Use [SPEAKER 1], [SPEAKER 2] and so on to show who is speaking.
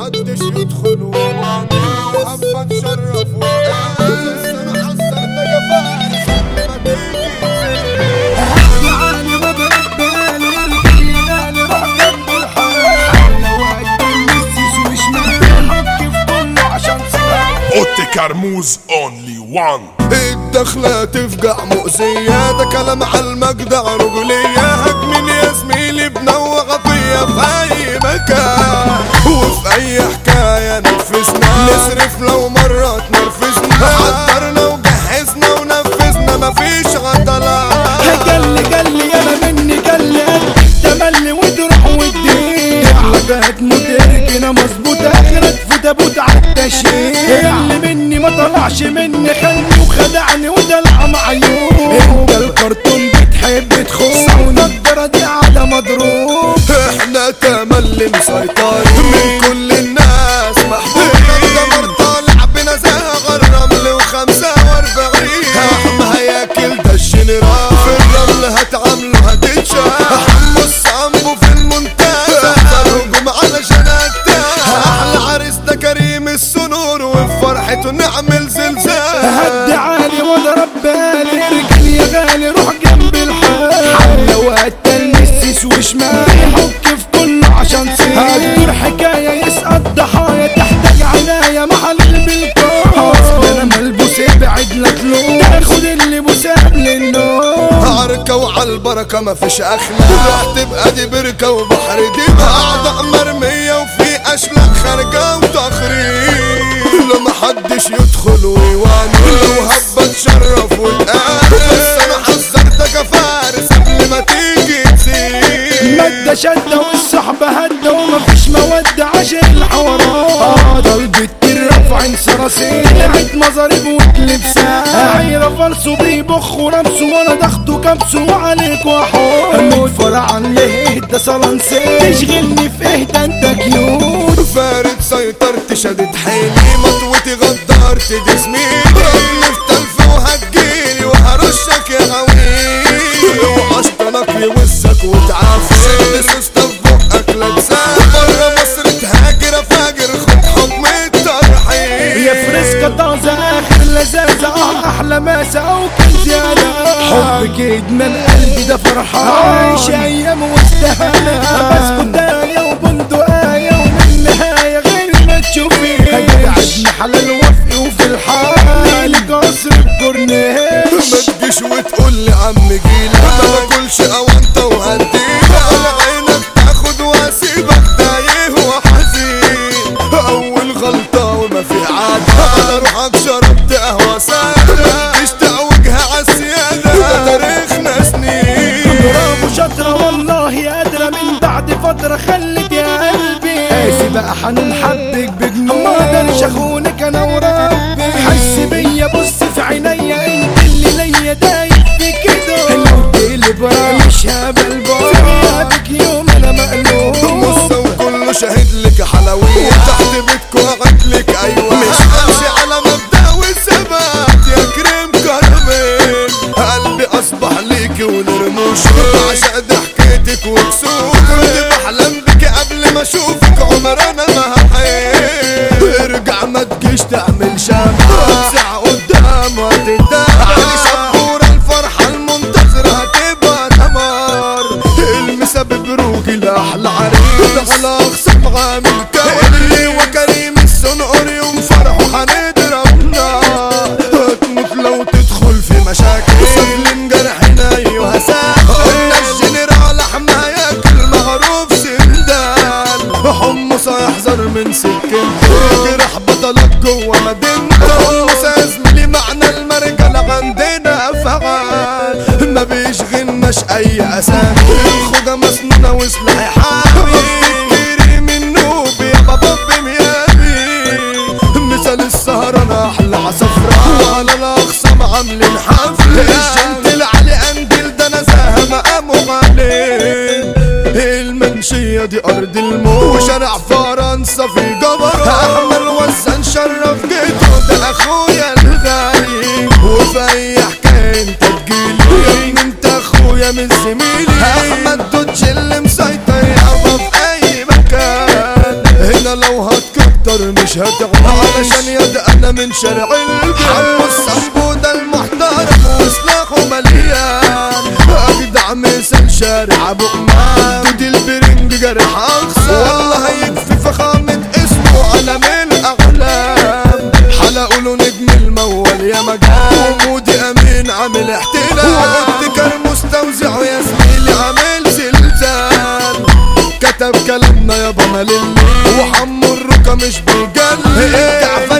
[SPEAKER 1] محدش يدخل ويواني وحبة تشرف وتقاس انا حذرتك يا فارس قبل ما تيجي
[SPEAKER 2] تعالي واضرب بالي الرجالة روح جنب الحال لو هتلمسي شو شمال حكي في كله عشان سلاح
[SPEAKER 3] اوتي كرموز اونلي وان
[SPEAKER 1] الدخلة تفجع مؤذية ده كلام على المجدع رجلية هجمين يا زميلي بنوع فيا في أي مكان وفي أي حكاية نفذنا نصرف لو مرة تنرفزنا حضرنا وجهزنا ونفذنا مفيش عضلات
[SPEAKER 2] قال قال يالا مني قال تملي وتروح ودي حاجات متركنة مظبوطة اخرك في تابوت عالتشييع اللي مني ما طلعش مني خلني وخدعني ودلع معيوب انت الكرتون بتحب تخون والنضارة دي قاعدة مضروب
[SPEAKER 1] احنا تملي مسيطر من كل الناس محبوب الدمر طالع بنا زي الرمل وخمسة واربعين احمى هياكل ده الجنرال في الرمل هتعامله هتتشاف حمو الصنبو في المونتاج هجوم علشان اجتاح احلى عريس ده كريم السنور وفي فرحته نعمل زلزال
[SPEAKER 2] هدي عالي واضرب بالي ارجل يا غالي روح جنب الحال حملة وهتلمس وشمال يحك في كله عشان سير هتدور حكاية يسقط ضحايا تحتاج عناية محل بالكون اصل انا ملبوس ابعد لك لون تاخد اللي بوساب للنوم
[SPEAKER 1] عركة وعلى البركة ما فيش أخلاق رحت بقى دي بركة وبحر دي أعضاء مرمية وفي أشلاك خارجة وتخريب لا محدش يدخل ويواني لو هبة تشرف وتقال بس أنا حذرتك يا فارس قبل ما تيجي تسيب
[SPEAKER 2] مادة شدة والصحبة هدة ومفيش مودة عشان الحوارات قلبي الرفع صراصير طلعت مظاريب وتلبسها عيرة فلسو بيبخ ونمسو وانا ضغطه كبسو وعليك وحور متفرع عن ليه ده صلنسي تشغلني في ايه ده انت كيوت
[SPEAKER 1] فارد سيطرت شدت حيلي مطوتي غدرت دي زميلي في تلف وهتجيلي وهرشك يا غويل واشطنك يوزك وتعافي شد سوستة في بقك لجزاء بره مصر تهاجر فاجر خد حكم الترحيل
[SPEAKER 2] يا فريسكا طازة اخر لذاذة اه احلى ماسة او كان زيادة حبك ادمان قلبي ده فرحان عايش ايام واستهانة بس كداية وبندقاية ومن نهاية غير ما تشوفي قعدنا حلال وفقي وفي الحال لك قصر بكورنيش
[SPEAKER 1] ما تجيش وتقول لي عم جيلك ما باكلش اوانطة وهديلك على عينك تاخد واسيبك تايه وحزين اول غلطة وما في عادة على روحك شربت قهوة سادة مش تعوجها عالسيادة ده تاريخنا سنين
[SPEAKER 2] برافو شاطرة والله قادرة من بعد فترة خلت يا قلبي قاسي بقى حنون حبك بجنون ما اقدرش اخونك انا وربي حس بيا بص في عينيا انت اللي ليا دايب في كده لو تقلب مش هبل في غيابك يوم انا مقلوب
[SPEAKER 1] بص وكله شاهد لك حلوية تحت بيتكو قعد لك ايوه مش همشي على مبدأ والثبات يا كريم كرمين قلبي اصبح ليكي ونرموش بعشق ضحكتك وكسوف كنت بحلم بك قبل ما اشوفك عمر انا ما هحيل ارجع ما تجيش تعمل شام تسع قدام وتدام علي شبورة الفرحة المنتظرة هتبقى دمار المسبب روجي لأحلى عريس دخل أخصم عامل كوري وكريم السنقر يوم فرحه هنضرب نار هتموت لو تدخل في مشاكل سلم جرحنا أيوه ساكن قلنا الجنرال أحمى ياكل معروف سندان حمص هيحذر من سكنته جرح بطلك جوه مدينته حمص يا زميلي معنى المرجل عندنا فعال ما بيشغلناش اي اسامي الخوجة مسنونة وسلاحي حامي كريم النوب يا بابا بميامي مثال السهرة احلى عصفرة وعلى الاقسام عاملين حفل الجنتل علي اندل ده نزاهة مقامه عليه المنشية دي أرض الموت وشارع فرنسا في جبر أحمد وزن شرف جيته ده أخويا الغالي وفي أي حكاية أنت تجيلي يا ابني أنت أخويا من زميلي أحمد دوتش اللي مسيطر يابا في أي مكان هنا انا لو هتكتر مش هتعمل علشان يد انا من شارع البيت حمو الصنبو ده المحترم وسلاحه مليان اجدع مثل شارع ابو قمام دودي البرنج جرح اقصى والله يكفي فخامة اسمه علم الاعلام حلقوا له نجم المول يا مجال ومودي امين عامل احتلال وابتكار مستوزع ويا زميلي عامل زلزال كتب كلامنا يابا ماللي وحمو الركا مش بيجلي